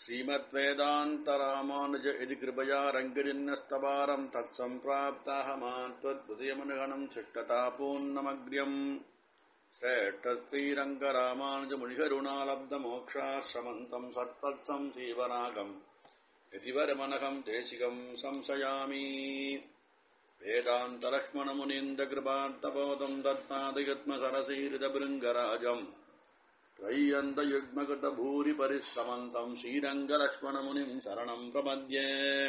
श्रीमद्वेदान्तरामानुज इति कृपया रङ्गजिन्नस्तवारम् तत्सम्प्राप्ताहमान् त्वद्बुधयमनुगणम् शिष्टतापूर्णमग्र्यम् श्रेष्ठश्रीरङ्गरामानुजमुनिकरुणालब्धमोक्षाश्रमन्तम् सत्पत्सम् सीवनागम् यतिवरमनघम् देशिकम् संशयामि वेदान्तलक्ष्मणमुनीन्द्रकृपान्तबोधम् दत्तादिगत्मसरसीरितभृङ्गराजम् त्वय्यन्तयुग्मगतभूरिपरिश्रमन्तम् श्रीरङ्गलक्ष्मणमुनिम् शरणम् प्रपद्ये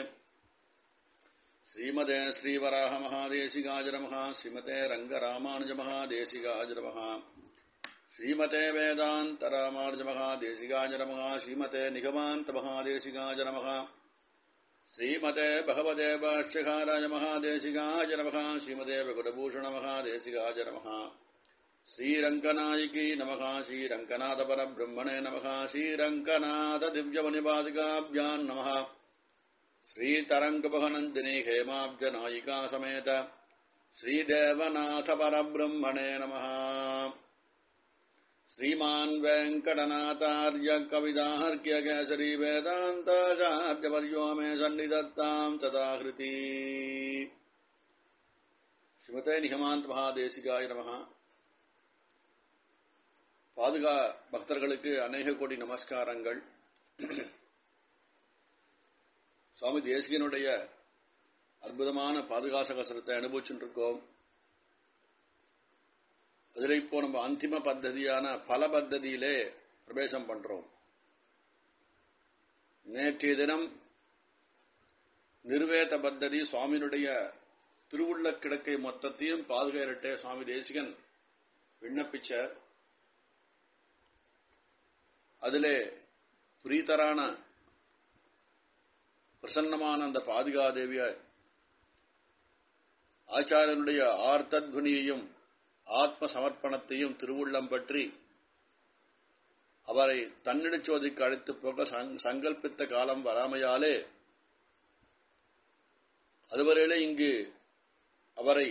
श्रीमते श्रीवराहमहादेशिकाजनमः श्रीमते रङ्गरामानुजमहादेशिकाजनमः श्रीमते वेदान्तरामानुजमहादेशिकाजनमः श्रीमते निगमान्तमहादेशिकाजनमः श्रीमते भगवते भाष्यकाराय महादेशिकाय नमः श्रीमते वेकुटभूषणमहादेशिकाय नमः श्रीरङ्गनायिकी नमः श्रीरङ्गनाथपरब्रह्मणे नमः श्रीरङ्गनाथदिव्यमणिपादिकाभ्याम् नमः श्रीतरङ्गभवनन्दिनी हेमाब्जनायिका समेत श्रीदेवनाथपरब्रह्मणे नमः श्रीमान् वेङ्कटनाथार्य कविदार्क्यकेसरी वेदान्ताचार्यवर्यो मे सन्निधत्ताम् तथाहृति श्रीमते निगमान्त महादेशिकाय नमः பாதுகா பக்தர்களுக்கு அநேக கோடி நமஸ்காரங்கள் சுவாமி தேசிகனுடைய அற்புதமான பாதுகாச கசரத்தை அனுபவிச்சுட்டு இருக்கோம் அதில் இப்போ நம்ம அந்திம பத்ததியான பல பத்ததியிலே பிரவேசம் பண்றோம் நேற்றைய தினம் நிர்வேத பத்ததி சுவாமியினுடைய திருவுள்ள கிடக்கை மொத்தத்தையும் பாதுகாரட்டே சுவாமி தேசிகன் விண்ணப்பிச்சார் அதிலே பிரீதரான பிரசன்னமான அந்த பாதுகாதேவிய ஆச்சாரியனுடைய ஆர்த்தத்வனியையும் ஆத்ம சமர்ப்பணத்தையும் திருவுள்ளம் பற்றி அவரை தன்னிடச்சோதிக்கு அழைத்து போக சங்கல்பித்த காலம் வராமையாலே அதுவரையிலே இங்கு அவரை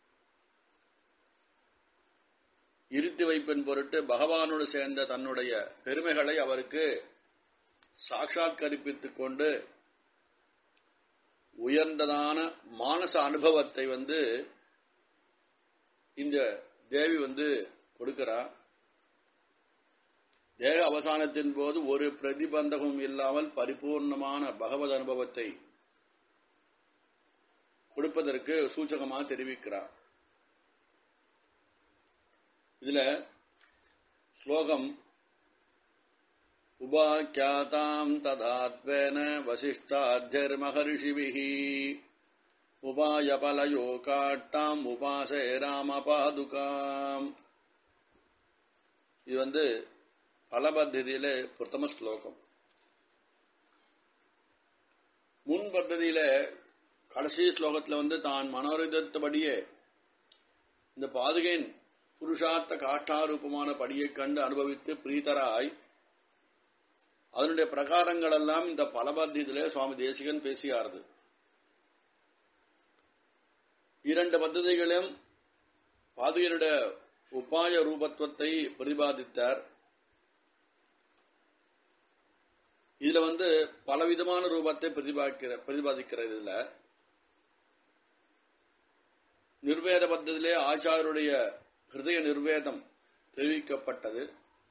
இருத்தி வைப்பின் பொருட்டு பகவானோடு சேர்ந்த தன்னுடைய பெருமைகளை அவருக்கு சாட்சாத்கரிப்பித்துக் கொண்டு உயர்ந்ததான மானச அனுபவத்தை வந்து இந்த தேவி வந்து கொடுக்கிறா தேக அவசானத்தின் போது ஒரு பிரதிபந்தகமும் இல்லாமல் பரிபூர்ணமான பகவத் அனுபவத்தை கொடுப்பதற்கு சூச்சகமாக தெரிவிக்கிறார் இதுல ஸ்லோகம் உபாக்கியாதாம் ததாத்வேன வசிஷ்டாத்தியர்மகர்ஷிபிஹி உபாயபலயோ காட்டாம் உபாசே ராமபாதுகாம் இது வந்து பலபத்தியில பிரதம ஸ்லோகம் முன் பத்ததியில கடைசி ஸ்லோகத்துல வந்து தான் மனோரிதத்தபடியே இந்த பாதுகையின் புருஷார்த்த காட்டாரூபமான படியைக் கண்டு அனுபவித்து பிரீதராய் அதனுடைய பிரகாரங்கள் எல்லாம் இந்த பலபத்தியிலே சுவாமி தேசிகன் பேசியாருது இரண்டு பദ്ധதிகளும் பாதுகையருடைய உபாய ரூபத்துவத்தை பிரதிபாதித்தார் இதுல வந்து பலவிதமான ரூபத்தை பிரதிபாதிக்கிற பிரதிபாதிக்கிறது இதுல நிர்வேத பத்தத்திலே ஆச்சாரியருடைய ஹிருதய நிர்வேதம் தெரிவிக்கப்பட்டது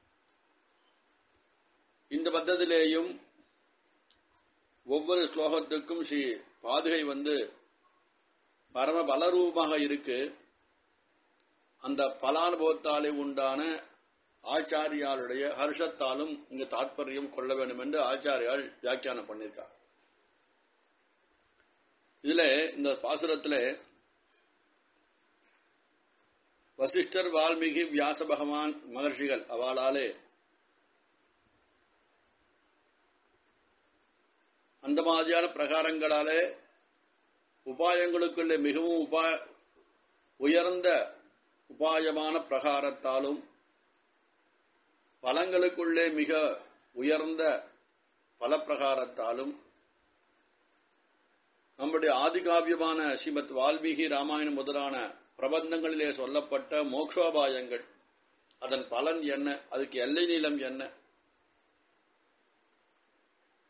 இந்த பத்தத்திலேயும் ஒவ்வொரு ஸ்லோகத்துக்கும் ஸ்ரீ பாதுகை வந்து பரம பலரூபமாக இருக்கு அந்த பலானுபவத்தாலே உண்டான ஆச்சாரியாளுடைய ஹர்ஷத்தாலும் இங்கு தாற்பயம் கொள்ள வேண்டும் என்று ஆச்சாரியால் வியாக்கியானம் பண்ணியிருக்கார் இதுல இந்த பாசுரத்துல வசிஷ்டர் வால்மீகி வியாச பகவான் மகர்ஷிகள் அவளாலே அந்த மாதிரியான பிரகாரங்களாலே உபாயங்களுக்குள்ளே மிகவும் உபா உயர்ந்த உபாயமான பிரகாரத்தாலும் பலங்களுக்குள்ளே மிக உயர்ந்த பலப்பிரகாரத்தாலும் நம்முடைய ஆதிகாவியமான ஸ்ரீமத் வால்மீகி ராமாயணம் முதலான பிரபந்தங்களிலே சொல்லப்பட்ட மோக்ஷோபாயங்கள் அதன் பலன் என்ன அதுக்கு எல்லை நீளம் என்ன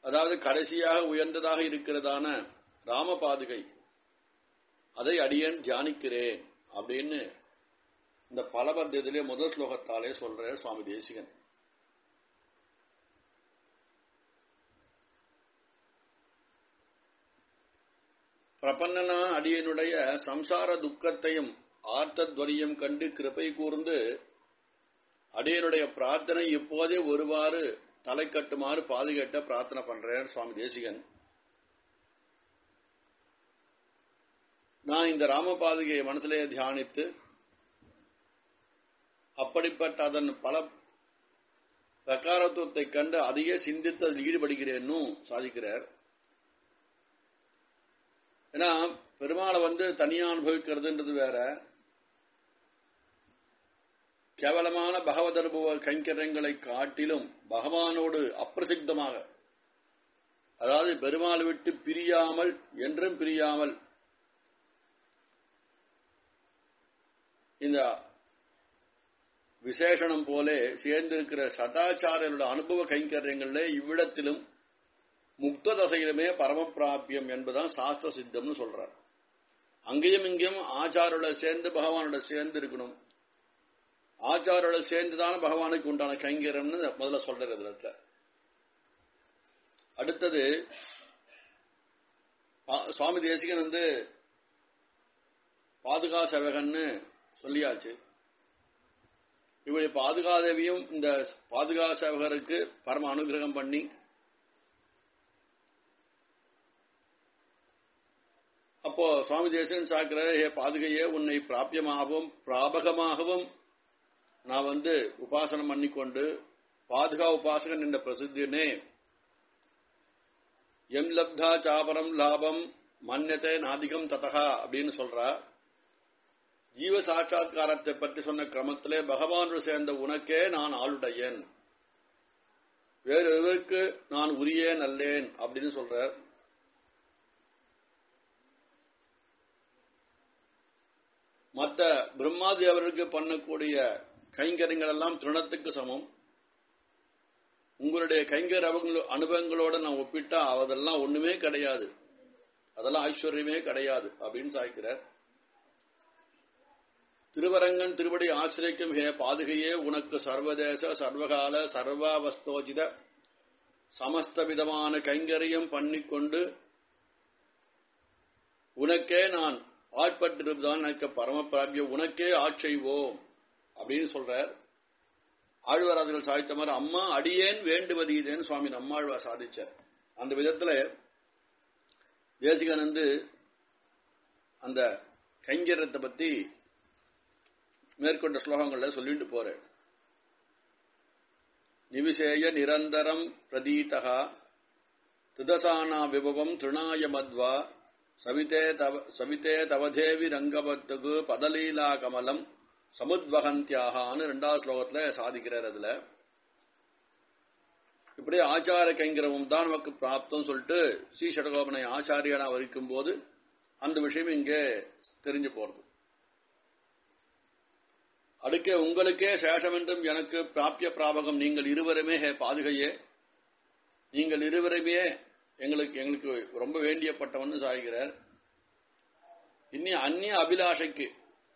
அதாவது கடைசியாக உயர்ந்ததாக இருக்கிறதான ராம பாதுகை அதை அடியேன் தியானிக்கிறேன் அப்படின்னு இந்த பலபத்தியத்திலே முதல் ஸ்லோகத்தாலே சொல்ற சுவாமி தேசிகன் பிரபன்னனா அடியனுடைய சம்சார துக்கத்தையும் ஆர்த்தத்வரியம் கண்டு கிருபை கூர்ந்து அடியனுடைய பிரார்த்தனை இப்போதே ஒருவாறு தலை கட்டுமாறு பாதுகேட்ட பிரார்த்தனை பண்றேன் சுவாமி தேசிகன் நான் இந்த ராம பாதுகையை மனத்திலே தியானித்து அப்படிப்பட்ட அதன் பல பிரகாரத்துவத்தை கண்டு அதையே சிந்தித்து அதில் ஈடுபடுகிறேன்னு சாதிக்கிறார் ஏன்னா பெருமாளை வந்து தனியா அனுபவிக்கிறதுன்றது வேற கேவலமான பகவத் அனுபவ கைங்கரியங்களை காட்டிலும் பகவானோடு அப்பிரசித்தமாக அதாவது பெருமாள் விட்டு பிரியாமல் என்றும் பிரியாமல் இந்த விசேஷனம் போலே சேர்ந்திருக்கிற சதாச்சாரியரோட அனுபவ கைங்கரியங்களிலே இவ்விடத்திலும் முக்த தசையிலுமே பரமபிராபியம் என்பதுதான் சாஸ்திர சித்தம்னு சொல்றார் அங்கேயும் இங்கேயும் ஆச்சாரோட சேர்ந்து பகவானோட சேர்ந்து இருக்கணும் ஆச்சாரோட சேர்ந்துதான பகவானுக்கு உண்டான கைங்கரம்னு முதல்ல சொல்றது இடத்துல அடுத்தது சுவாமி தேசிகன் வந்து பாதுகா சேவகன்னு சொல்லியாச்சு இவருடைய பாதுகாதேவியும் இந்த பாதுகா சேவகருக்கு பரம அனுகிரகம் பண்ணி அப்போ சுவாமி தேசன் சாக்கிற ஹே பாதுகையே உன்னை பிராபியமாகவும் பிராபகமாகவும் நான் வந்து உபாசனம் பண்ணிக்கொண்டு பாதுகா உபாசகன் என்ற பிரசித்தினே எம் லப்தா சாபரம் லாபம் மன்யத்தை நாதிகம் ததகா அப்படின்னு சொல்றா ஜீவ சாட்சா்காரத்தை பற்றி சொன்ன கிரமத்திலே பகவானோடு சேர்ந்த உனக்கே நான் ஆளுடையன் வேறு எதற்கு நான் உரியேன் அல்லேன் அப்படின்னு சொல்றார் மற்ற பிரம்மாதேவருக்கு பண்ணக்கூடிய கைங்கரியங்கள் எல்லாம் திருணத்துக்கு சமம் உங்களுடைய கைங்கர் அனுபவங்களோட நான் ஒப்பிட்டா அதெல்லாம் ஒண்ணுமே கிடையாது அதெல்லாம் ஐஸ்வர்யமே கிடையாது அப்படின்னு சாய்க்கிறார் திருவரங்கன் திருவடி ஆசிரியக்கும் ஹே பாதுகையே உனக்கு சர்வதேச சர்வகால சர்வாவஸ்தோஜித சமஸ்த விதமான கைங்கரியம் பண்ணிக்கொண்டு உனக்கே நான் ஆட்பட்டிருப்பதான் எனக்கு பரமபிராபிய உனக்கே ஆட்செய்வோம் அப்படின்னு சொல்றார் ஆழ்வாராதிகள் சாதித்த மாதிரி அம்மா அடியேன் வேண்டுவது இதேன்னு சுவாமி நம்மாழ்வா சாதிச்சார் அந்த விதத்துல தேசிகானந்து அந்த கைங்கரியத்தை பத்தி மேற்கொண்ட ஸ்லோகங்கள்ல சொல்லிட்டு போறேன் நிவிசேய நிரந்தரம் பிரதீதா திதசானா விபவம் திருணாய மத்வா சவிதே தவ சவிதே தவதேவி ரங்கபத்துகு பதலீலா கமலம் சமுத்வகந்தியாகான்னு ரெண்டாவது ஸ்லோகத்துல சாதிக்கிறார் அதுல இப்படி ஆச்சார கைங்கரமும் தான் நமக்கு பிராப்தம் சொல்லிட்டு ஸ்ரீ ஷடகோபனை ஆச்சாரியனா வரிக்கும் போது அந்த விஷயம் இங்கே தெரிஞ்சு போறது அடுக்கே உங்களுக்கே சேஷம் என்றும் எனக்கு பிராபிய பிராபகம் நீங்கள் இருவருமே ஹே பாதுகையே நீங்கள் இருவருமே எங்களுக்கு எங்களுக்கு ரொம்ப வேண்டியப்பட்டவன் சாய்கிறார் இனி அந்நிய அபிலாஷைக்கு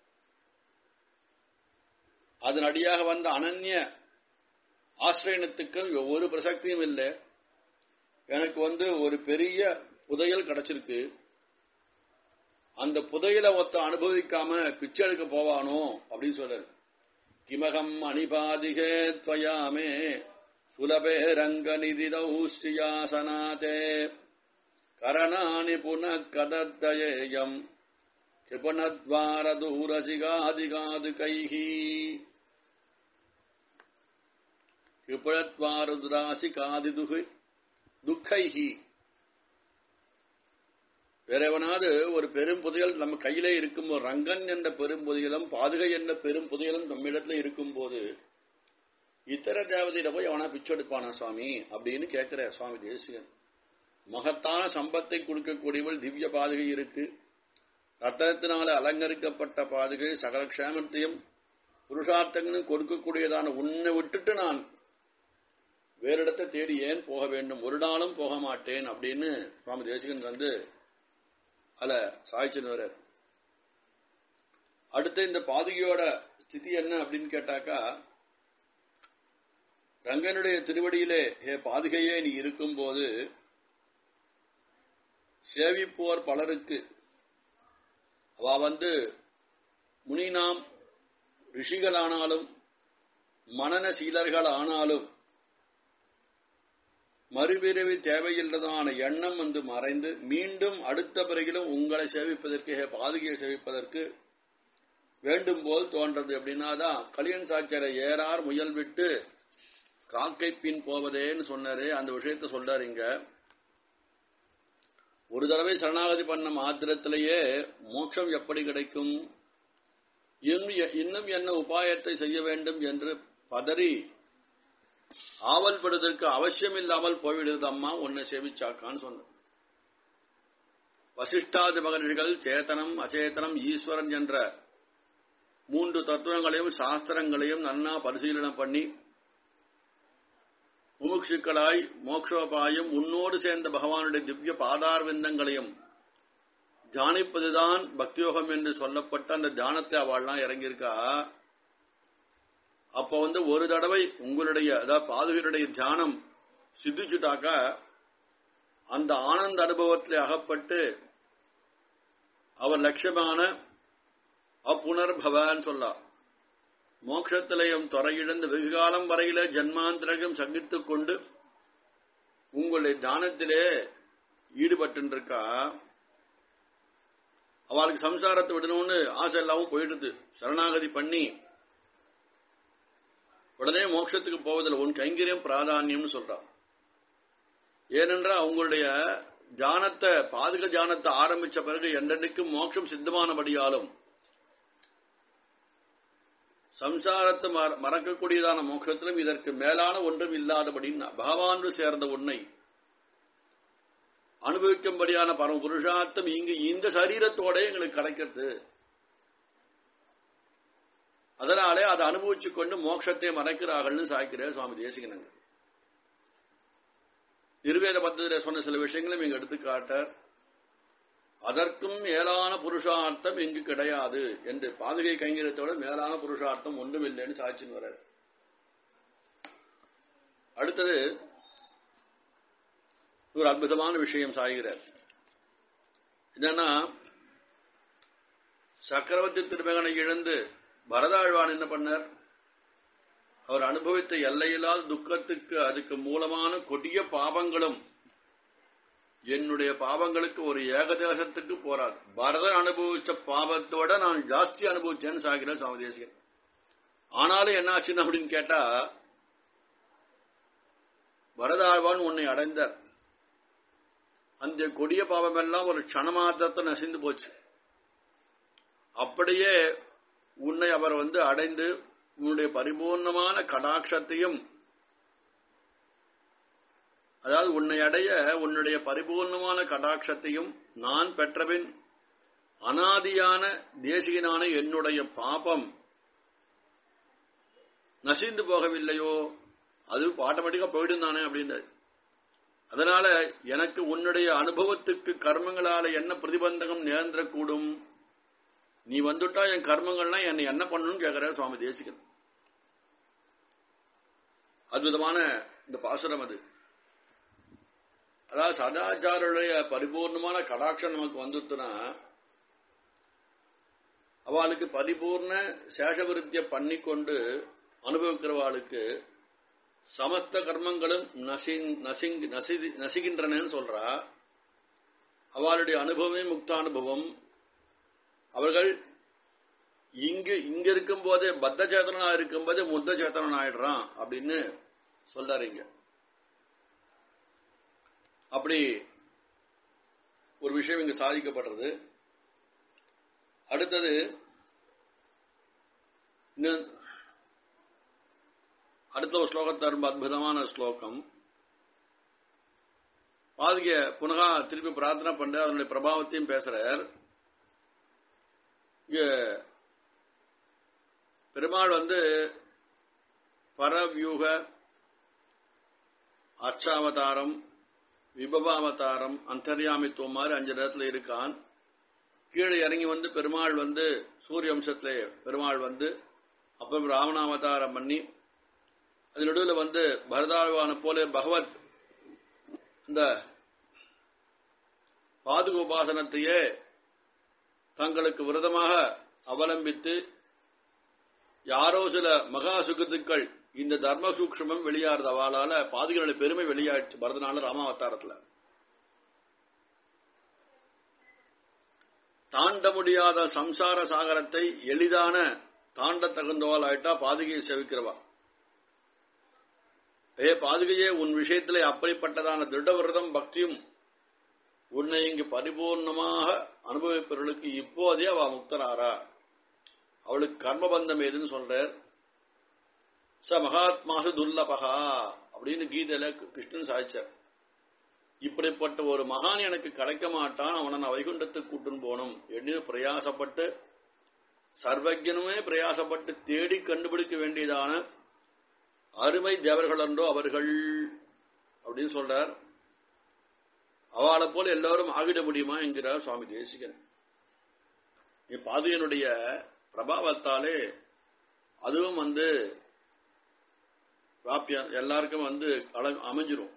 அதன் அடியாக வந்த அனன்ய ஆசிரியனத்துக்கு ஒரு பிரசக்தியும் இல்லை எனக்கு வந்து ஒரு பெரிய புதையல் கிடைச்சிருக்கு அந்த புதையலை ஒத்த அனுபவிக்காம பிச்சை எடுக்க போவானோ அப்படின்னு சொல்றாரு கிமகம் அணிபாதிகே துவயாமே சுலபே ரங்க நிதிதௌஸ்ரீயாசனாதே கரணானி புன கதத்தயேயம் கிருபணத்வார தூரசிகாதிகாது கைஹி கிருபணத்வாருதுராசிகாதி துக்கைஹி வேறவனாவது ஒரு பெரும் புதையல் நம்ம கையிலே இருக்கும்போது ரங்கன் என்ற பெரும் புதையலும் பாதுகை என்ற பெரும் புதையலும் நம்மிடத்துல இருக்கும்போது இத்தர தேவதையில போய் அவனா பிச்செடுப்பானா சுவாமி அப்படின்னு கேட்கிற சுவாமி தேசிகன் மகத்தான சம்பத்தை கொடுக்கக்கூடியவள் திவ்ய பாதுகை இருக்கு ரத்தனத்தினால அலங்கரிக்கப்பட்ட பாதுகை சகல க்ஷேமத்தையும் புருஷார்த்தங்களும் கொடுக்கக்கூடியதான உன்னை விட்டுட்டு நான் வேறு இடத்தை தேடி ஏன் போக வேண்டும் ஒரு நாளும் போக மாட்டேன் அப்படின்னு சுவாமி தேசிகன் வந்து அதுல சாய்ச்சின்னு அடுத்து இந்த பாதுகையோட ஸ்திதி என்ன அப்படின்னு கேட்டாக்கா ரங்கனுடைய திருவடியிலே ஹே பாதுகையே நீ இருக்கும்போது சேவிப்போர் பலருக்கு அவ வந்து முனிநாம் ரிஷிகளானாலும் மனநசீலர்கள் ஆனாலும் மறுபிறவி தேவையில்லதான எண்ணம் வந்து மறைந்து மீண்டும் அடுத்த பிறகிலும் உங்களை சேவிப்பதற்கு பாதுகையை சேவிப்பதற்கு வேண்டும் போல் தோன்றது அப்படின்னாதான் கலியன் சாச்சரை ஏறார் முயல் விட்டு காக்கை பின் போவதேன்னு சொன்னாரு அந்த விஷயத்த சொல்றாரு இங்க ஒரு தடவை சரணாகதி பண்ண மாத்திரத்திலேயே மோட்சம் எப்படி கிடைக்கும் இன்னும் என்ன உபாயத்தை செய்ய வேண்டும் என்று பதறி ஆவல்படுவதற்கு அவசியம் இல்லாமல் போய்விடுது அம்மா உன்னை சேவிச்சாக்கான்னு சொன்ன வசிஷ்டாதி மகர்ஷிகள் சேத்தனம் அச்சேதனம் ஈஸ்வரன் என்ற மூன்று தத்துவங்களையும் சாஸ்திரங்களையும் நன்னா பரிசீலனை பண்ணி முமுட்சுக்களாய் மோக்ஷோபாயம் உன்னோடு சேர்ந்த பகவானுடைய திவ்ய பாதார் விந்தங்களையும் தியானிப்பதுதான் பக்தியோகம் என்று சொல்லப்பட்ட அந்த தியானத்தை அவள்லாம் இறங்கியிருக்கா அப்ப வந்து ஒரு தடவை உங்களுடைய அதாவது பாதுகையுடைய தியானம் சித்திச்சுட்டாக்கா அந்த ஆனந்த அனுபவத்தில் அகப்பட்டு அவர் லட்சியமான அப்புனர்பவன்னு சொல்லா மோட்சத்திலையும் துறையிழந்து வெகுகாலம் வரையில ஜன்மாந்திரகம் சங்கித்துக் கொண்டு உங்களுடைய தானத்திலே ஈடுபட்டு அவளுக்கு சம்சாரத்தை விடணும்னு ஆசை இல்லாமல் போயிடுது சரணாகதி பண்ணி உடனே மோட்சத்துக்கு போவதில் உன் கைங்கரியம் பிராதானியம்னு சொல்றான் ஏனென்றால் அவங்களுடைய தியானத்தை பாதுக தியானத்தை ஆரம்பிச்ச பிறகு என்றென்றைக்கும் மோட்சம் சித்தமானபடியாலும் சம்சாரத்தை மறக்கக்கூடியதான மோட்சத்திலும் இதற்கு மேலான ஒன்றும் இல்லாதபடின்னு பகவான் சேர்ந்த உன்னை அனுபவிக்கும்படியான பரம புருஷார்த்தம் இங்கு இந்த சரீரத்தோட எங்களுக்கு கிடைக்கிறது அதனாலே அதை அனுபவிச்சு கொண்டு மோட்சத்தை மறைக்கிறார்கள்னு சாய்க்கிறார் சுவாமி தேசிகனங்க நிர்வேத பத்தத்தில் சொன்ன சில விஷயங்களும் இங்கு எடுத்துக்காட்டார் அதற்கும் மேலான புருஷார்த்தம் இங்கு கிடையாது என்று பாதுகை கைங்கரியத்தோட மேலான புருஷார்த்தம் ஒன்றும் இல்லைன்னு சாட்சின்னு வர்றார் அடுத்தது ஒரு அற்புதமான விஷயம் சாய்கிறார் என்னன்னா சக்கரவர்த்தி திருமகனை இழந்து பரதாழ்வான் என்ன பண்ணார் அவர் அனுபவித்த எல்லையில்லாத துக்கத்துக்கு அதுக்கு மூலமான கொடிய பாவங்களும் என்னுடைய பாவங்களுக்கு ஒரு ஏகதேசத்துக்கு போராது பரதன் அனுபவிச்ச பாவத்தோட நான் ஜாஸ்தி அனுபவிச்சேன்னு சாகிறேன் சுவாமி தேசிகன் ஆனாலும் என்ன ஆச்சுன்னு அப்படின்னு கேட்டா பரதாழ்வான் உன்னை அடைந்தார் அந்த கொடிய பாவம் எல்லாம் ஒரு க்ஷணமாத்திரத்தை நசிந்து போச்சு அப்படியே உன்னை அவர் வந்து அடைந்து உன்னுடைய பரிபூர்ணமான கடாட்சத்தையும் அதாவது உன்னை அடைய உன்னுடைய பரிபூர்ணமான கடாட்சத்தையும் நான் பெற்றபின் அனாதியான தேசிகனான என்னுடைய பாபம் நசிந்து போகவில்லையோ அது ஆட்டோமேட்டிக்கா போயிடும் தானே அப்படின்றது அதனால எனக்கு உன்னுடைய அனுபவத்துக்கு கர்மங்களால என்ன பிரதிபந்தகம் நேர்ந்திரக்கூடும் நீ வந்துட்டா என் கர்மங்கள்லாம் என்னை என்ன பண்ணணும்னு கேட்கிற சுவாமி தேசிகன் அற்புதமான இந்த பாசுரம் அது அதாவது சதாச்சாருடைய பரிபூர்ணமான கடாட்சம் நமக்கு வந்துட்டுனா அவளுக்கு பரிபூர்ண சேஷவிருத்திய பண்ணிக்கொண்டு அனுபவிக்கிறவாளுக்கு சமஸ்த கர்மங்களும் நசிகின்றனன்னு சொல்றா அவளுடைய அனுபவமே முக்தானுபவம் அவர்கள் இங்கு இங்க இருக்கும் போதே பத்த சேத்தனா இருக்கும் போதே முத்த சேத்தனன் ஆயிடுறான் அப்படின்னு சொல்றாரு இங்க அப்படி ஒரு விஷயம் இங்கு சாதிக்கப்படுறது அடுத்தது அடுத்த ஒரு ஸ்லோகத்தை ரொம்ப அற்புதமான ஸ்லோகம் பாதிக புனகா திருப்பி பிரார்த்தனை பண்ண அதனுடைய பிரபாவத்தையும் பேசுறார் இங்க பெருமாள் வந்து பரவியூக அர்ச்சாவதாரம் விபவாவதாரம் அந்தர்யாமித்துவம் மாதிரி அஞ்சு இடத்துல இருக்கான் கீழே இறங்கி வந்து பெருமாள் வந்து சூரிய வம்சத்திலே பெருமாள் வந்து அப்புறம் ராவணாவதாரம் பண்ணி அது நடுவில் வந்து பரதாழ்வான போல பகவத் இந்த பாதுக உபாசனத்தையே தங்களுக்கு விரதமாக அவலம்பித்து யாரோ சில மகா சுகத்துக்கள் இந்த தர்ம சூக்ஷமம் வெளியாறுது அவளால பாதுகளுடைய பெருமை வெளியாயிடுச்சு பரதனால ராமாவதாரத்துல தாண்ட முடியாத சம்சார சாகரத்தை எளிதான தாண்ட தகுந்தவாள் ஆயிட்டா பாதுகையை செவிக்கிறவா ஏ பாதுகையே உன் விஷயத்திலே அப்படிப்பட்டதான திருடவிரதம் பக்தியும் உன்னை இங்கு பரிபூர்ணமாக அனுபவிப்பவர்களுக்கு இப்போதே அவ முக்தராரா அவளுக்கு கர்மபந்தம் ஏதுன்னு சொல்றார் ச மகாத்மாசு துர்லபகா அப்படின்னு கீதையில கிருஷ்ணன் சாய்ச்சார் இப்படிப்பட்ட ஒரு மகான் எனக்கு கிடைக்க மாட்டான் அவனை நான் வைகுண்டத்துக்கு கூட்டுன்னு போகணும் என்று பிரயாசப்பட்டு சர்வஜனுமே பிரயாசப்பட்டு தேடி கண்டுபிடிக்க வேண்டியதான அருமை தேவர்கள் என்றோ அவர்கள் அப்படின்னு சொல்றார் அவளை போல எல்லாரும் ஆகிட முடியுமா என்கிறார் சுவாமி தேசிகன் பாதுகனுடைய பிரபாவத்தாலே அதுவும் வந்து பிராப்பியா எல்லாருக்கும் வந்து அமைஞ்சிரும்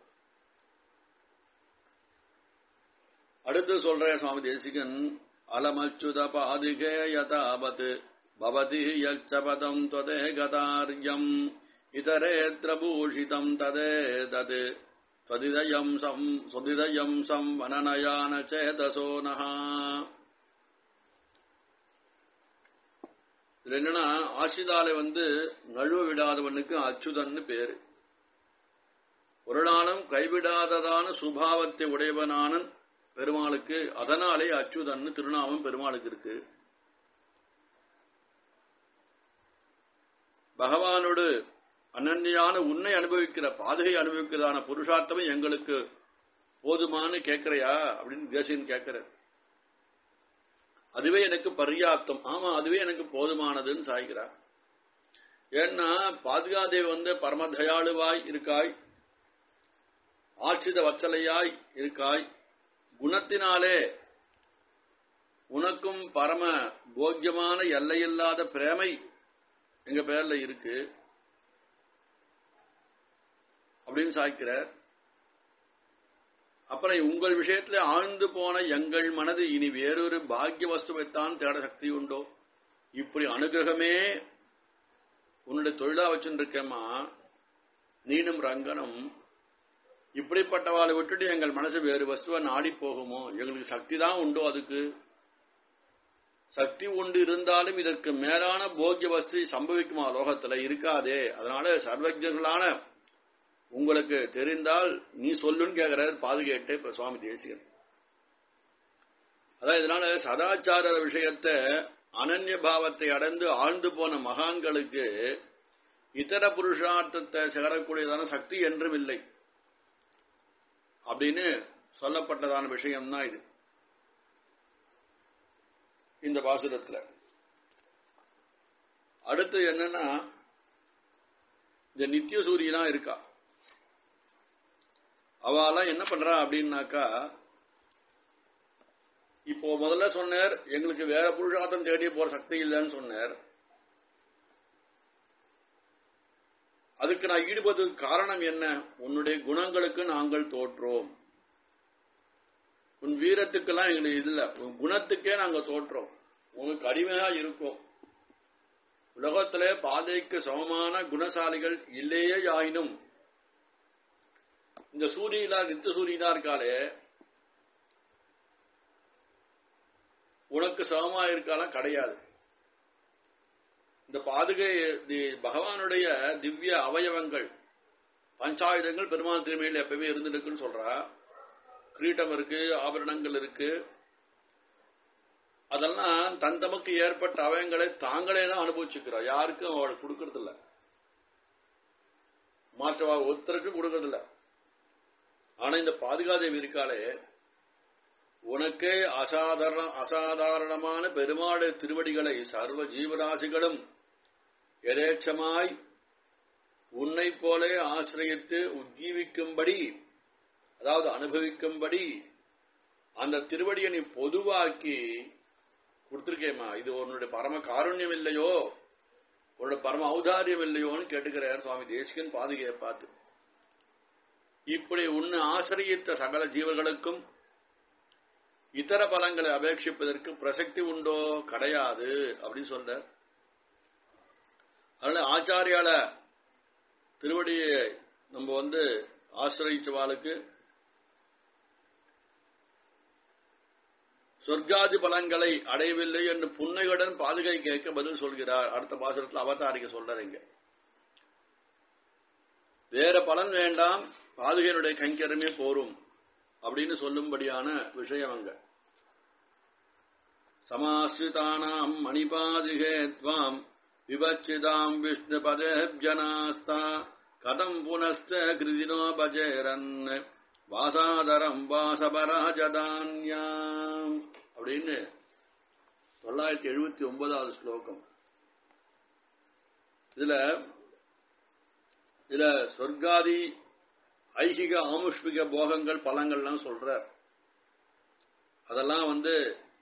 அடுத்து சொல்ற சுவாமி தேசிகன் அலமச்சுத பாதிகே யதாபத் பவதி யச்சபதம் त्वदे गतार्यम् इतरेऽत्र भूषितम् तदे तत् त्वदिदयम् सम् स्वदिदयम् संवननयान चेतसो नः இதுல என்னன்னா ஆசிதாலை வந்து நழுவ விடாதவனுக்கு அச்சுதன்னு பேரு ஒரு நாளும் கைவிடாததான சுபாவத்தை உடையவனான பெருமாளுக்கு அதனாலே அச்சுதன்னு திருநாமம் பெருமாளுக்கு இருக்கு பகவானோடு அனன்யான உன்னை அனுபவிக்கிற பாதுகை அனுபவிக்கிறதான புருஷார்த்தமே எங்களுக்கு போதுமான்னு கேட்கிறையா அப்படின்னு தேசியன் கேட்கிற அதுவே எனக்கு பர்யாப்தம் ஆமா அதுவே எனக்கு போதுமானதுன்னு சாய்கிறார் ஏன்னா பாதுகாதேவி வந்து பரம தயாளுவாய் இருக்காய் ஆட்சித வச்சலையாய் இருக்காய் குணத்தினாலே உனக்கும் பரம போக்கியமான எல்லையில்லாத பிரேமை எங்க பேர்ல இருக்கு அப்படின்னு சாய்க்கிறார் அப்புறம் உங்கள் விஷயத்துல ஆழ்ந்து போன எங்கள் மனது இனி வேறொரு பாக்கிய வஸ்துவைத்தான் தேட சக்தி உண்டோ இப்படி அனுகிரகமே உன்னுடைய தொழிலா வச்சுருக்கேம்மா நீனும் ரங்கனும் இப்படிப்பட்டவாளை விட்டுட்டு எங்கள் மனசு வேறு வஸ்துவை நாடி போகுமோ எங்களுக்கு சக்தி தான் உண்டோ அதுக்கு சக்தி உண்டு இருந்தாலும் இதற்கு மேலான போக்கிய வஸ்து சம்பவிக்குமா லோகத்துல இருக்காதே அதனால சர்வஜர்களான உங்களுக்கு தெரிந்தால் நீ சொல்லுன்னு கேட்கிறார் பாதுகேட்டு இப்ப சுவாமி தேசிகன் அதான் இதனால சதாச்சார விஷயத்தை அனன்ய பாவத்தை அடைந்து ஆழ்ந்து போன மகான்களுக்கு இதர புருஷார்த்தத்தை சேரக்கூடியதான சக்தி என்றும் இல்லை அப்படின்னு சொல்லப்பட்டதான விஷயம்தான் இது இந்த பாசுரத்துல அடுத்து என்னன்னா இந்த நித்திய சூரியனா இருக்கா அவெல்லாம் என்ன பண்றா அப்படின்னாக்கா இப்போ முதல்ல சொன்னார் எங்களுக்கு வேற புருஷார்த்தம் தேடி போற சக்தி இல்லைன்னு சொன்னார் அதுக்கு நான் ஈடுபடுறதுக்கு காரணம் என்ன உன்னுடைய குணங்களுக்கு நாங்கள் தோற்றோம் உன் வீரத்துக்கெல்லாம் எங்களுக்கு இல்ல உன் குணத்துக்கே நாங்க தோற்றோம் உங்களுக்கு அடிமையா இருக்கோம் உலகத்திலே பாதைக்கு சமமான குணசாலிகள் இல்லையே ஆயினும் இந்த சூரியனா நித்த சூரியனா இருக்காளே உனக்கு சமமா இருக்காலாம் கிடையாது இந்த பாதுகை பகவானுடைய திவ்ய அவயவங்கள் பஞ்சாயுதங்கள் பெருமாள் திருமையில் எப்பவுமே இருந்துருக்குன்னு சொல்றா கிரீட்டம் இருக்கு ஆபரணங்கள் இருக்கு அதெல்லாம் தன் தமக்கு ஏற்பட்ட அவயங்களை தாங்களே தான் அனுபவிச்சுக்கிறோம் யாருக்கும் அவளை கொடுக்கறது இல்ல மாற்றவா ஒருத்தருக்கும் கொடுக்கறது இல்ல ஆனா இந்த பாதுகாதேவி இருக்காளே உனக்கே அசாதாரண அசாதாரணமான பெருமாளை திருவடிகளை சர்வ ஜீவராசிகளும் எதேச்சமாய் உன்னை போலே ஆசிரியத்து உஜ்ஜீவிக்கும்படி அதாவது அனுபவிக்கும்படி அந்த திருவடியை நீ பொதுவாக்கி கொடுத்திருக்கேம்மா இது உன்னுடைய பரம காருண்யம் இல்லையோ உன்னோட பரம ஔதாரியம் இல்லையோன்னு கேட்டுக்கிறார் சுவாமி தேசிகன் பாதுகையை பார்த்து இப்படி உன்னை ஆசிரியத்த சகல ஜீவர்களுக்கும் இதர பலங்களை அபேட்சிப்பதற்கு பிரசக்தி உண்டோ கிடையாது அப்படின்னு சொல்ற அதனால ஆச்சாரியால திருவடியை நம்ம வந்து ஆசிரியச்சவாளுக்கு சொர்க்காதி பலன்களை அடையவில்லை என்று புன்னையுடன் பாதுகை கேட்க பதில் சொல்கிறார் அடுத்த பாசுரத்தில் அவதாரிக்க சொல்றீங்க வேற பலன் வேண்டாம் பாதுகையினுடைய கைங்கரமே போரும் அப்படின்னு சொல்லும்படியான விஷயம் அங்க சமாசிரிதானாம் மணிபாதிகே துவாம் விபச்சிதாம் விஷ்ணு பதேபியனாஸ்தா கதம் புனஸ்த கிருதினோ பஜேரன் வாசாதரம் வாசபராஜதான்யாம் அப்படின்னு தொள்ளாயிரத்தி எழுபத்தி ஒன்பதாவது ஸ்லோகம் இதுல இதுல சொர்க்காதி ஐகிக ஆமுஷ்மிக போகங்கள் பலங்கள்லாம் சொல்ற அதெல்லாம் வந்து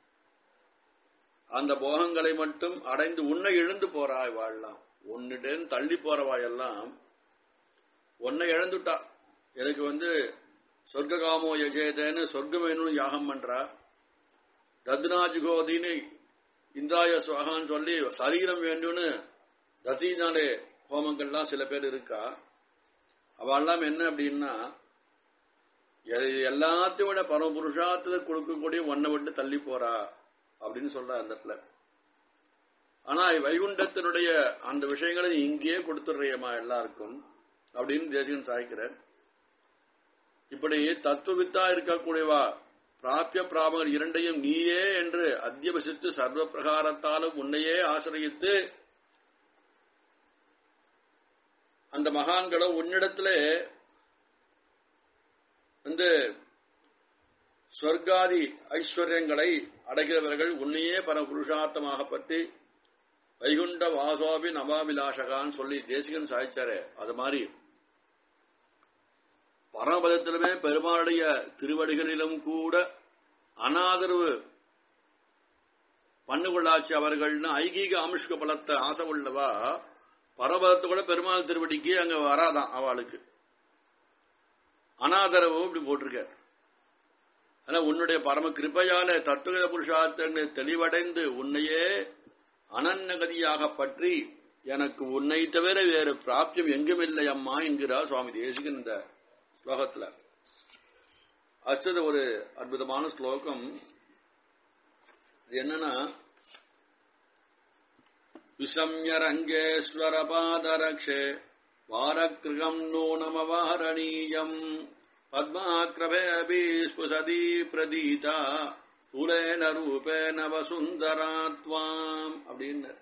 அந்த போகங்களை மட்டும் அடைந்து உன்னை இழந்து போறாய் வாழலாம் உன்னிடம் தள்ளி போறவாயெல்லாம் உன்னை இழந்துட்டா எனக்கு வந்து சொர்க்ககாமோ யஜேதேன்னு சொர்க்கம் வேணும்னு யாகம் பண்றா தத்னாஜுகோதின்னு இந்திராய சுவாகான்னு சொல்லி சரீரம் வேண்டும்னு தத்தினாலே ஹோமங்கள்லாம் சில பேர் இருக்கா அவெல்லாம் என்ன அப்படின்னா எல்லாத்தையும் விட பரமபுருஷாத்துல கொடுக்கக்கூடிய ஒன்னை விட்டு தள்ளி போறா அப்படின்னு சொல்ற அந்த இடத்துல ஆனா வைகுண்டத்தினுடைய அந்த விஷயங்களை இங்கேயே கொடுத்துடுறியம்மா எல்லாருக்கும் அப்படின்னு தேசிகன் சாய்க்கிறார் இப்படி தத்துவவித்தா இருக்கக்கூடியவா பிராபிய பிராபகர் இரண்டையும் நீயே என்று அத்தியவசித்து சர்வ பிரகாரத்தாலும் உன்னையே ஆசிரியத்து அந்த மகான்களோ உன்னிடத்திலே வந்து ஸ்வர்காதி ஐஸ்வர்யங்களை அடைகிறவர்கள் உன்னையே பரம புருஷார்த்தமாக பற்றி வைகுண்ட வாசோபி நவாபிலாஷகான்னு சொல்லி தேசிகன் சாய்ச்சாரே அது மாதிரி பரமபதத்திலுமே பெருமாளுடைய திருவடிகளிலும் கூட அனாதரவு பண்ணுகொள்ளாச்சு அவர்கள்னு ஐகீக அமுஷ்க பலத்தை ஆசை உள்ளவா பரமபதத்தை கூட பெருமாள் திருவடிக்கு அங்க வராதான் அவளுக்கு அனாதரவு இப்படி போட்டிருக்கார் ஆனா உன்னுடைய பரம கிருப்பையால தத்துவ புருஷார்த்தன்னு தெளிவடைந்து உன்னையே அனநகதியாக பற்றி எனக்கு உன்னை தவிர வேறு பிராப்தியம் எங்கும் இல்லை அம்மா என்கிறார் சுவாமி தேசிகன் இந்த ஸ்லோகத்துல அடுத்தது ஒரு அற்புதமான ஸ்லோகம் என்னன்னா விசம்யரங்கேஸ்வர பாதரக்ஷே வாரக்கிருகம் நூனமவாரணீயம் பத்மாக்கிரபேபி ஸ்புசதி பிரதீதா துலேன ரூபேன வசுந்தராத்வாம் அப்படின்னு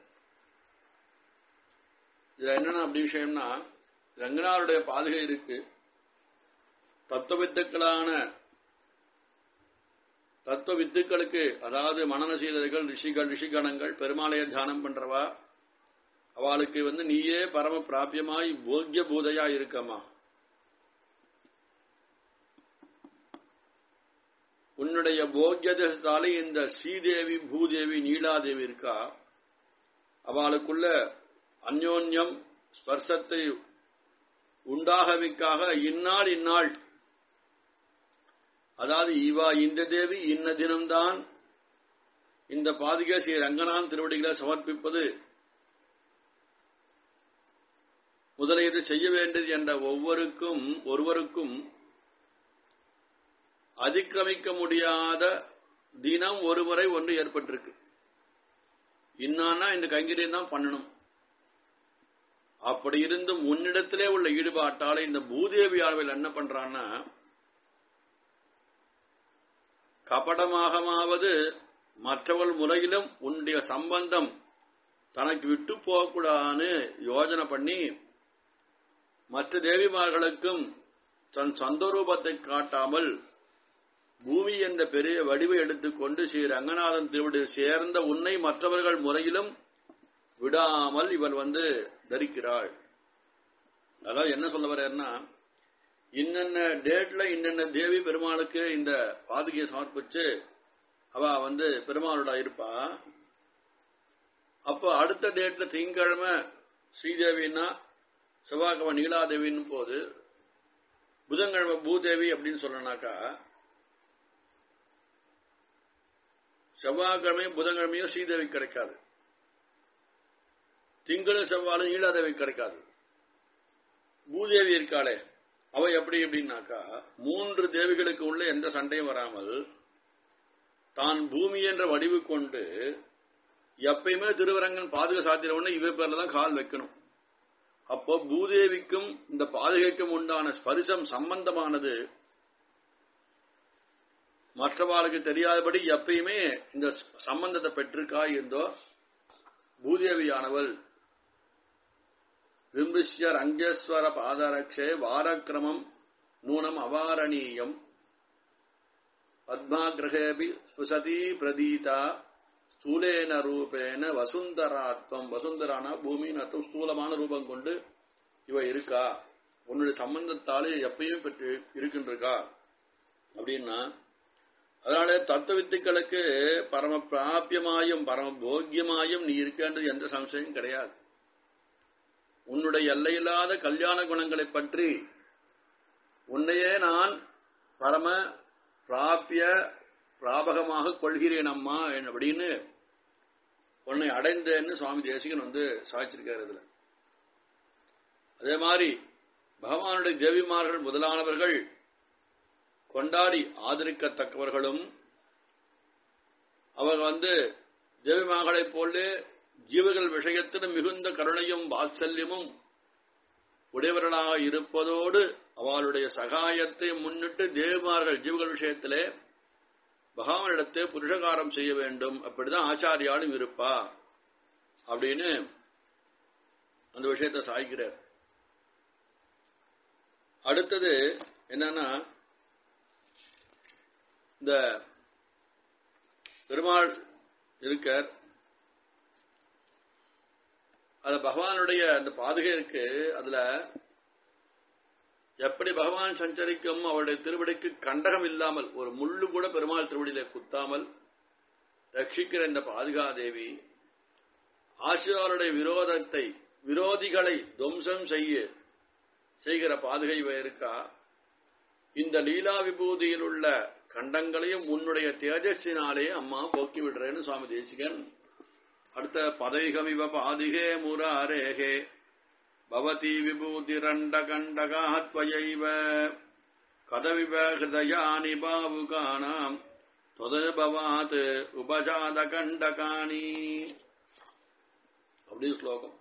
இதுல என்னன்னா அப்படி விஷயம்னா ரங்கனாருடைய பாதுகை இருக்கு தத்துவ வித்துக்களான தத்துவ வித்துக்களுக்கு அதாவது மனன சீதர்கள் ரிஷிகள் ரிஷிகணங்கள் பெருமாளைய தியானம் பண்றவா அவளுக்கு வந்து நீயே பரம பிராபியமாய் போக்கிய பூதையா இருக்கமா உன்னுடைய போக்கியதாலே இந்த ஸ்ரீதேவி பூதேவி நீலாதேவி இருக்கா அவளுக்குள்ள அந்யோன்யம் ஸ்பர்சத்தை உண்டாகவிக்காக இந்நாள் இந்நாள் அதாவது இவா இந்த தேவி இன்ன தினம்தான் இந்த பாதுகா ஸ்ரீ ரங்கநாதன் திருவடிகளை சமர்ப்பிப்பது முதலியது செய்ய வேண்டியது என்ற ஒவ்வொருக்கும் ஒருவருக்கும் அதிக்கிரமிக்க முடியாத தினம் ஒரு முறை ஒன்று ஏற்பட்டிருக்கு இன்னான்னா இந்த கைங்கரியம் தான் பண்ணணும் அப்படி இருந்தும் உன்னிடத்திலே உள்ள ஈடுபாட்டால இந்த பூதேவி அளவில் என்ன பண்றான்னா கபடமாகமாவது மற்றவள் முறையிலும் உன்னுடைய சம்பந்தம் தனக்கு விட்டு போகக்கூடாதுன்னு யோஜனை பண்ணி மற்ற தேவிமார்களுக்கும் தன் சொந்த ரூபத்தை காட்டாமல் பூமி என்ற பெரிய வடிவை எடுத்துக்கொண்டு ஸ்ரீ ரங்கநாதன் திருவிடி சேர்ந்த உன்னை மற்றவர்கள் முறையிலும் விடாமல் இவள் வந்து தரிக்கிறாள் அதாவது என்ன சொல்ல வர்றாருன்னா இன்னென்ன டேட்ல இன்னென்ன தேவி பெருமாளுக்கு இந்த பாதுகையை சமர்ப்பிச்சு அவ வந்து பெருமாளோட இருப்பா அப்போ அடுத்த டேட்ல திங்கக்கிழமை ஸ்ரீதேவின்னா செவ்வாய்க்கிழமை நீலாதேவின்னு போது புதன்கிழமை பூதேவி அப்படின்னு சொல்லனாக்கா செவ்வாய்க்கிழமையும் புதன்கிழமையும் ஸ்ரீதேவி கிடைக்காது திங்களும் செவ்வாயும் நீலாதேவி கிடைக்காது பூதேவி இருக்காளே அவ எப்படி எப்படின்னாக்கா மூன்று தேவிகளுக்கு உள்ள எந்த சண்டையும் வராமல் தான் பூமி என்ற வடிவு கொண்டு எப்பயுமே திருவரங்கன் பாதுகா சாத்திர உடனே இவ பேர்ல தான் கால் வைக்கணும் அப்போ பூதேவிக்கும் இந்த பாதுகைக்கும் உண்டான ஸ்பரிசம் சம்பந்தமானது மற்றவாளுக்கு தெரியாதபடி எப்பயுமே இந்த சம்பந்தத்தை பெற்றிருக்கா இருந்தோ பூதேவியானவள் விம்பிஷ்யர் அங்கேஸ்வர பாதரக்ஷே வாரக்கிரமம் நூனம் அவாரணீயம் பத்மாகிரகேபி ஸ்புசதி பிரதீதா ஸ்தூலேன ரூபேன வசுந்தராத்வம் வசுந்தரானா பூமியின் அர்த்தம் ஸ்தூலமான ரூபம் கொண்டு இவ இருக்கா உன்னுடைய சம்பந்தத்தாலே எப்பயும் பெற்று இருக்கின்றிருக்கா அப்படின்னா அதனால தத்துவ வித்துக்களுக்கு பரம பிராபியமாயும் பரம போக்கியமாயும் நீ இருக்கின்றது எந்த சம்சயம் கிடையாது உன்னுடைய எல்லையில்லாத கல்யாண குணங்களை பற்றி உன்னையே நான் பரம பிராபிய பிராபகமாக கொள்கிறேன் அம்மா அப்படின்னு உன்னை அடைந்தேன்னு சுவாமி தேசிகன் வந்து சாய்ச்சிருக்காரு இதுல அதே மாதிரி பகவானுடைய தேவிமார்கள் முதலானவர்கள் கொண்டாடி ஆதரிக்கத்தக்கவர்களும் அவங்க வந்து தேவிமார்களைப் போல ஜீவர்கள் விஷயத்திலும் மிகுந்த கருணையும் வாத்சல்யமும் உடையவர்களாக இருப்பதோடு அவளுடைய சகாயத்தை முன்னிட்டு தேவிமார்கள் ஜீவர்கள் விஷயத்திலே பகவானிடத்தை புருஷகாரம் செய்ய வேண்டும் அப்படிதான் ஆச்சாரியாலும் இருப்பா அப்படின்னு அந்த விஷயத்தை சாய்க்கிறார் அடுத்தது என்னன்னா இந்த பெருமாள் இருக்கார் அது பகவானுடைய அந்த பாதுகை இருக்கு அதுல எப்படி பகவான் சஞ்சரிக்கும் அவருடைய திருவடிக்கு கண்டகம் இல்லாமல் ஒரு முள்ளு கூட பெருமாள் திருவடியில குத்தாமல் ரட்சிக்கிற இந்த பாதுகாதேவி ஆசிரியருடைய விரோதத்தை விரோதிகளை துவம்சம் செய்ய செய்கிற பாதுகை இருக்கா இந்த லீலா விபூதியில் உள்ள கண்டங்களையும் உன்னுடைய தேஜஸினாலே அம்மா போக்கி விடுறேன்னு சுவாமி தேசிகன் அடுத்த பதைகமிவ பாதிகே முராரேகே பவதி விபூதிரண்டகண்டகாத்வயைவ கதவிவ ஹிருதயானி பாவுகானாம் தொதனுபவாத் உபஜாத கண்டகாணி அப்படி ஸ்லோகம்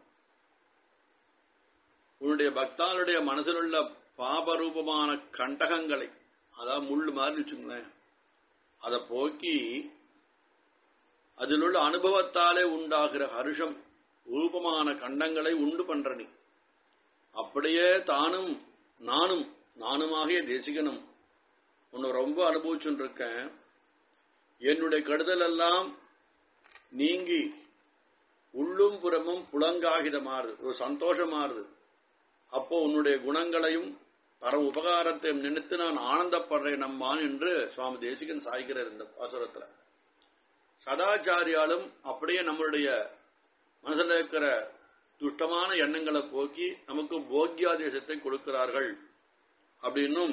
உன்னுடைய பக்தாளுடைய மனசில் உள்ள பாபரூபமான கண்டகங்களை அதாவது முள்ளு மாதிரி வச்சுங்களேன் அதை போக்கி அதில் உள்ள அனுபவத்தாலே உண்டாகிற ஹர்ஷம் ரூபமான கண்டங்களை உண்டு பண்ற நீ அப்படியே தானும் நானும் நானுமாகிய தேசிகனும் உன்னை ரொம்ப அனுபவிச்சுட்டு இருக்கேன் என்னுடைய கடுதல் எல்லாம் நீங்கி உள்ளும் புறமும் புலங்காகித மாறுது ஒரு சந்தோஷம் மாறுது அப்போ உன்னுடைய குணங்களையும் பர உபகாரத்தை நினைத்து நான் ஆனந்தப்படுறேன் நம்மான் என்று சுவாமி தேசிகன் சாய்கிறார் இந்த பாசுரத்துல சதாச்சாரியாலும் அப்படியே நம்மளுடைய மனசுல இருக்கிற துஷ்டமான எண்ணங்களை போக்கி நமக்கு போக்கியாதேசத்தை கொடுக்கிறார்கள் அப்படின்னும்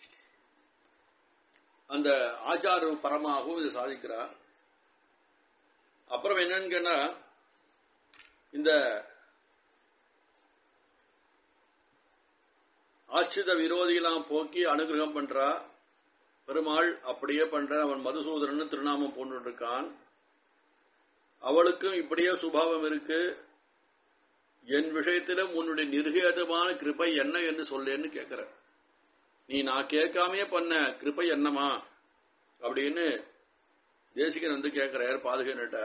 அந்த ஆச்சார பரமாகவும் இது சாதிக்கிறார் அப்புறம் என்னன்னு கேட்டா இந்த ஆச்சிரித விரோதிகளாம் போக்கி அனுகிரகம் பண்றா பெருமாள் அப்படியே பண்ற அவன் மதுசூதரன் திருநாமம் போட்டு இருக்கான் அவளுக்கும் இப்படியே சுபாவம் இருக்கு என் விஷயத்திலும் உன்னுடைய நிர்கேதமான கிருப்பை என்ன என்று சொல்லேன்னு கேட்கிற நீ நான் கேட்காமே பண்ண கிருப்பை என்னமா அப்படின்னு தேசிகன் வந்து கேட்கிறார் பாதுகன்கிட்ட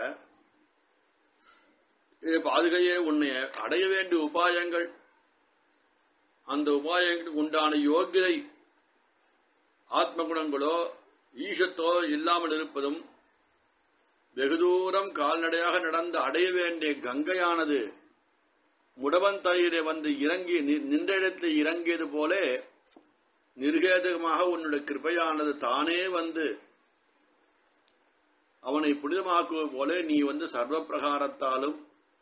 பாதுகையே உன்னை அடைய வேண்டிய உபாயங்கள் அந்த உபாயங்களுக்கு உண்டான யோகிதை ஆத்ம குணங்களோ ஈஷத்தோ இல்லாமல் இருப்பதும் வெகு தூரம் கால்நடையாக நடந்து அடைய வேண்டிய கங்கையானது முடவன் தயிரை வந்து இறங்கி நி- நின்ற இடத்தில் இறங்கியது போல நிர்கேதகமாக உன்னுடைய கிருபையானது தானே வந்து அவனை புனிதமாக்குவது போல நீ வந்து சர்வ பிரகாரத்தாலும்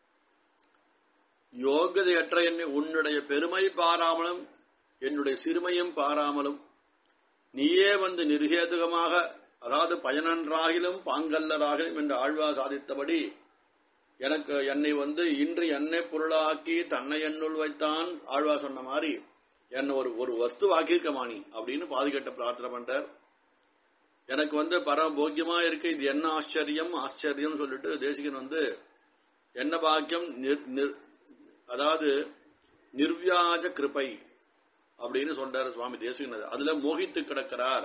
யோகியதையற்ற என்னை உன்னுடைய பெருமை பாராமலும் என்னுடைய சிறுமையும் பாராமலும் நீயே வந்து நிர்கேதுகமாக அதாவது பயனன்றாகிலும் பாங்கல்லராகிலும் என்று ஆழ்வா சாதித்தபடி எனக்கு என்னை வந்து இன்று என்னை பொருளாக்கி தன்னை என்னுள் வைத்தான் ஆழ்வா சொன்ன மாதிரி என்ன ஒரு ஒரு வஸ்து ஆக்கியிருக்கமா நீ அப்படின்னு பாதுகட்ட பிரார்த்தனை பண்றார் எனக்கு வந்து பரம போக்கியமா இருக்கு இது என்ன ஆச்சரியம் ஆச்சரியம் சொல்லிட்டு தேசிகன் வந்து என்ன பாக்கியம் நிர்- நிர்- அதாவது நிர்வியாஜ கிருபை அப்படின்னு சொல்றாரு சுவாமி தேசிகன் அதுல மோகித்து கிடக்கிறார்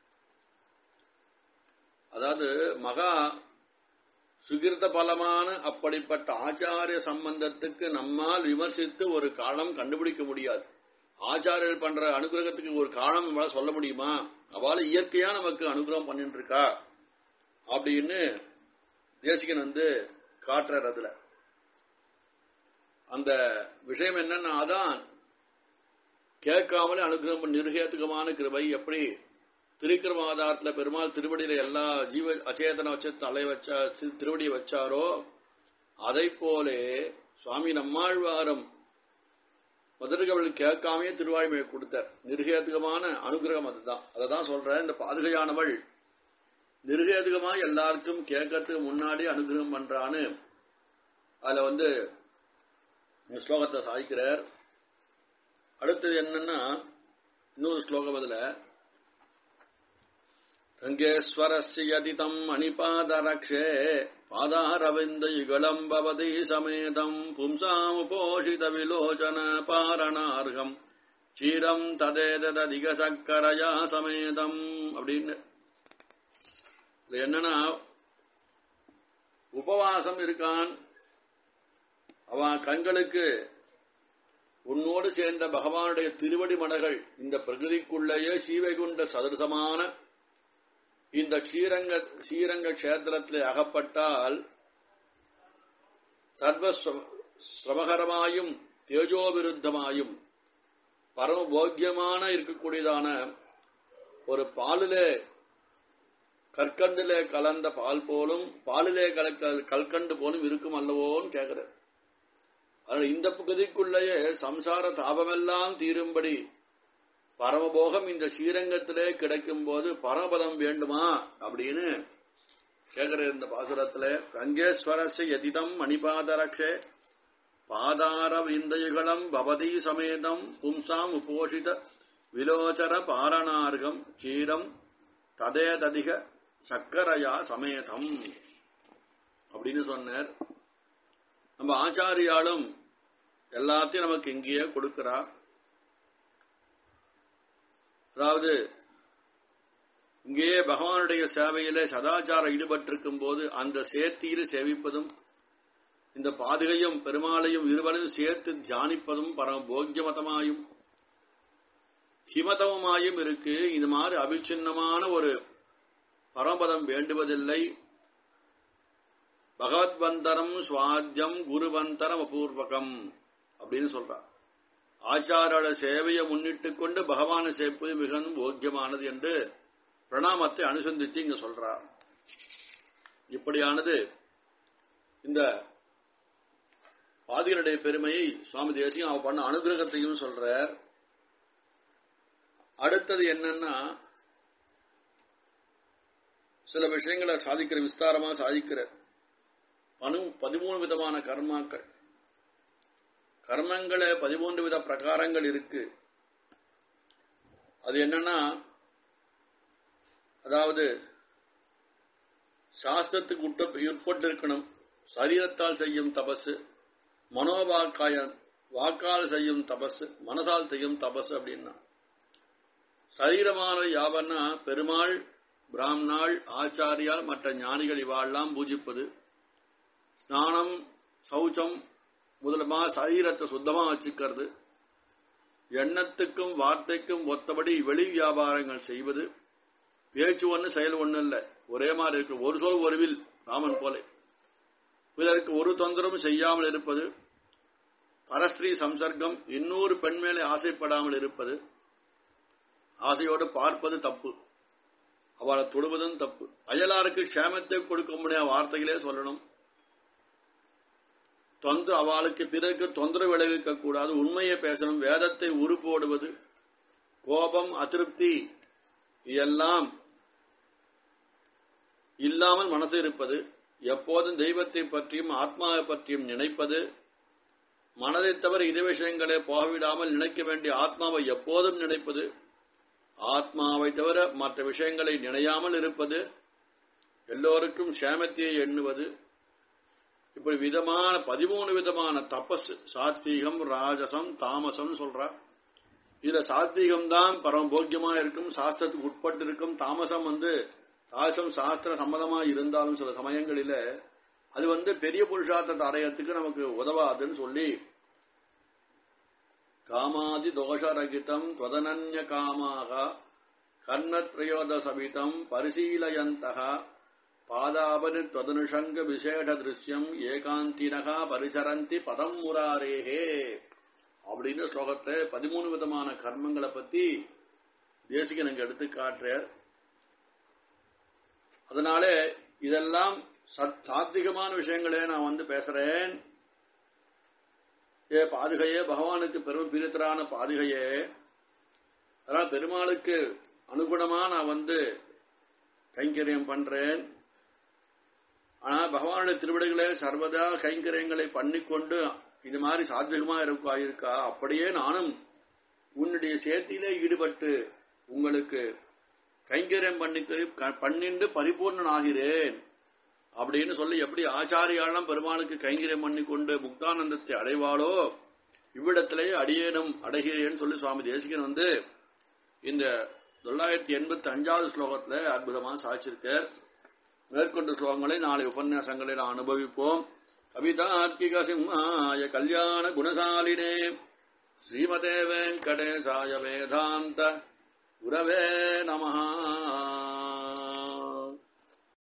அதாவது மகா சுகிர்த பலமான அப்படிப்பட்ட ஆச்சாரிய சம்பந்தத்துக்கு நம்மால் விமர்சித்து ஒரு காரணம் கண்டுபிடிக்க முடியாது ஆச்சாரியர் பண்ற அனுகிரகத்துக்கு ஒரு காரணம் நம்மளால சொல்ல முடியுமா அவள இயற்கையா நமக்கு அனுகிரகம் பண்ணிட்டு இருக்கா அப்படின்னு தேசிகன் வந்து காட்டுறார் அதுல அந்த விஷயம் என்னன்னா அதான் கேட்காமலே அனுகிரகம் பண்ண நிர்கேத்துகமான கிருபை எப்படி திருக்கிரமாதாரத்துல பெருமாள் திருவடியில எல்லா ஜீவ அச்சேதன வச்சு தலை வச்சா தி- திருவடியை வச்சாரோ அதை போலே சுவாமி நம்மாழ்வாரம் மதுரகவள் கேட்காமே திருவாய்மையை கொடுத்தார் நிர்கேதுகமான அனுகிரகம் அதுதான் அதை தான் சொல்றேன் இந்த பாதுகையானவள் நிர்கேதுகமா எல்லாருக்கும் கேட்கறதுக்கு முன்னாடி அனுகிரகம் பண்றான்னு அதுல வந்து இந்த ஸ்லோகத்தை சாதிக்கிறார் அடுத்தது என்னன்னா இன்னொரு ஸ்லோகம் அதுல கங்கேஸ்வரஸ்ய யதிதம் மணிபாதரக்ஷே பாதாரவிந்த யுகலம் பவதி சமேதம் பும்சாமுபோஷித விலோச்சன பாரணார்கம் சீரம் ததேததிக சக்கரையா சமேதம் அப்படின்னு இது என்னன்னா உபவாசம் இருக்கான் அவன் கண்களுக்கு உன்னோடு சேர்ந்த பகவானுடைய திருவடி மலர்கள் இந்த பிரகிருதிக்குள்ளேயே சீவைகுண்ட சதுரசமான இந்த ஸ்ரீரங்க ஸ்ரீரங்க கஷேத்திரத்திலே அகப்பட்டால் சர்வ ஸ்ர- சிரமகரமாயும் தேஜோவிருத்தமாயும் பரமபோக்கியமான இருக்கக்கூடியதான ஒரு பாலிலே கற்கண்டிலே கலந்த பால் போலும் பாலிலே கலக்க கல்கண்டு போலும் இருக்கும் அல்லவோன்னு கேட்கிறார் அதனால இந்த பகுதிக்குள்ளேயே சம்சார தாபமெல்லாம் தீரும்படி பரமபோகம் இந்த ஸ்ரீரங்கத்திலே கிடைக்கும் போது பரமபதம் வேண்டுமா அப்படின்னு கேட்கிற இந்த பாசுரத்துல ரங்கேஸ்வரஸ்ய யதிதம் மணிபாதரக்ஷே பாதார விந்தயுகளம் பவதி சமேதம் பும்சாம் உபோஷித விலோச்சர பாரணார்கம் சீரம் ததேததிக சக்கரையா சமேதம் அப்படின்னு சொன்னார் நம்ம ஆச்சாரியாலும் எல்லாத்தையும் நமக்கு இங்கேயே கொடுக்கிறா அதாவது இங்கேயே பகவானுடைய சேவையிலே சதாச்சாரம் ஈடுபட்டிருக்கும் போது அந்த சேர்த்தியில் சேவிப்பதும் இந்த பாதுகையும் பெருமாளையும் இருவரையும் சேர்த்து தியானிப்பதும் பரம போக்கியமதமாயும் ஹிமதமுமாயும் இருக்கு இது மாதிரி அபிச்சின்னமான ஒரு பரமபதம் வேண்டுவதில்லை பகவத்வந்தரம் சுவாத்தியம் குருவந்தரம் அபூர்வகம் அப்படின்னு சொல்றார் ஆச்சாரோட சேவையை முன்னிட்டு கொண்டு பகவானை சேர்ப்பது மிகவும் போக்கியமானது என்று பிரணாமத்தை அனுசந்தித்து இங்க சொல்றார் இப்படியானது இந்த பாதிகளுடைய பெருமையை சுவாமி தேசியம் அவ பண்ண அனுகிரகத்தையும் சொல்றார் அடுத்தது என்னன்னா சில விஷயங்களை சாதிக்கிற விஸ்தாரமா சாதிக்கிற பனு பதிமூணு விதமான கர்மாக்கள் கர்மங்கள பதிமூன்று வித பிரகாரங்கள் இருக்கு அது என்னன்னா அதாவது சாஸ்திரத்துக்கு உட்ட உட்பட்டு இருக்கணும் சரீரத்தால் செய்யும் தபசு மனோவாக்காய வாக்கால் செய்யும் தபசு மனதால் செய்யும் தபசு அப்படின்னா சரீரமான யாவன்னா பெருமாள் பிராமணாள் ஆச்சாரியால் மற்ற ஞானிகள் இவாள்லாம் பூஜிப்பது ஸ்நானம் சௌச்சம் முதலமா சரீரத்தை சுத்தமா வச்சுக்கிறது எண்ணத்துக்கும் வார்த்தைக்கும் ஒத்தபடி வெளி வியாபாரங்கள் செய்வது பேச்சு ஒண்ணு செயல் ஒண்ணு இல்ல ஒரே மாதிரி இருக்கு ஒரு சொல் ஒரு வில் ராமன் போல பிறருக்கு ஒரு தொந்தரவும் செய்யாமல் இருப்பது பரஸ்திரீ சம்சர்க்கம் இன்னொரு பெண் மேலே ஆசைப்படாமல் இருப்பது ஆசையோடு பார்ப்பது தப்பு அவளை தொடுவதும் தப்பு அயலாருக்கு க்ஷேமத்தை கொடுக்க முடியாத வார்த்தைகளே சொல்லணும் தொந்தர அவளுக்கு பிறகு தொந்தரவு விளைவிக்க கூடாது உண்மையை பேசணும் வேதத்தை உரு போடுவது கோபம் அதிருப்தி இதெல்லாம் இல்லாமல் மனசு இருப்பது எப்போதும் தெய்வத்தை பற்றியும் ஆத்மாவை பற்றியும் நினைப்பது மனதை தவிர இது விஷயங்களே போகவிடாமல் நினைக்க வேண்டிய ஆத்மாவை எப்போதும் நினைப்பது ஆத்மாவை தவிர மற்ற விஷயங்களை நினையாமல் இருப்பது எல்லோருக்கும் சேமத்தையை எண்ணுவது இப்படி விதமான பதிமூணு விதமான தபஸ் சாத்வீகம் ராஜசம் தாமசம் சொல்றா இதுல சாத்வீகம் தான் பரமபோக்கியமா இருக்கும் சாஸ்திரத்துக்கு உட்பட்டு இருக்கும் தாமசம் வந்து தாசம் சாஸ்திர சம்மதமா இருந்தாலும் சில சமயங்களில அது வந்து பெரிய புருஷார்த்தத்தை அடையறதுக்கு நமக்கு உதவாதுன்னு சொல்லி காமாதி தோஷரகிதம் துவதனன்ய காமாக கர்ணத்ரயோதசபிதம் பரிசீலயந்தக பாதாபனி துவதனுஷங்க விசேஷ திருஷ்யம் ஏகாந்தினகா பரிசரந்தி பதம் முராரேகே அப்படின்னு ஸ்லோகத்தை பதிமூணு விதமான கர்மங்களை பத்தி தேசிகன் அங்க எடுத்து காட்டுறார் அதனால இதெல்லாம் சாத்விகமான விஷயங்களே நான் வந்து பேசுறேன் ஏ பாதுகையே பகவானுக்கு பெரும் பிரித்தரான பாதுகையே அதனால பெருமாளுக்கு அனுகுணமா நான் வந்து கைங்கரியம் பண்றேன் ஆனா பகவானுடைய திருவிடைகளே சர்வதா கைங்கரியங்களை பண்ணிக்கொண்டு இது மாதிரி சாத்விகமா இருக்கா இருக்கா அப்படியே நானும் உன்னுடைய சேர்த்தியிலே ஈடுபட்டு உங்களுக்கு கைங்கரியம் பண்ணி பண்ணிண்டு பரிபூர்ணன் ஆகிறேன் அப்படின்னு சொல்லி எப்படி ஆச்சாரியாளம் பெருமாளுக்கு கைங்கரியம் பண்ணி கொண்டு முக்தானந்தத்தை அடைவாளோ இவ்விடத்திலேயே அடியேனும் அடைகிறேன்னு சொல்லி சுவாமி தேசிகன் வந்து இந்த தொள்ளாயிரத்தி எண்பத்தி அஞ்சாவது ஸ்லோகத்துல அற்புதமா சாட்சிருக்கார் மேற்கொண்ட ஸ்லோகங்களை நாளை உபன்யாசங்களை நான் அனுபவிப்போம் கவிதார்க்கிக சிம்மாய கல்யாண குணசாலினே ஸ்ரீமதே வெங்கடேசாய வேதாந்த குரவே நமஹா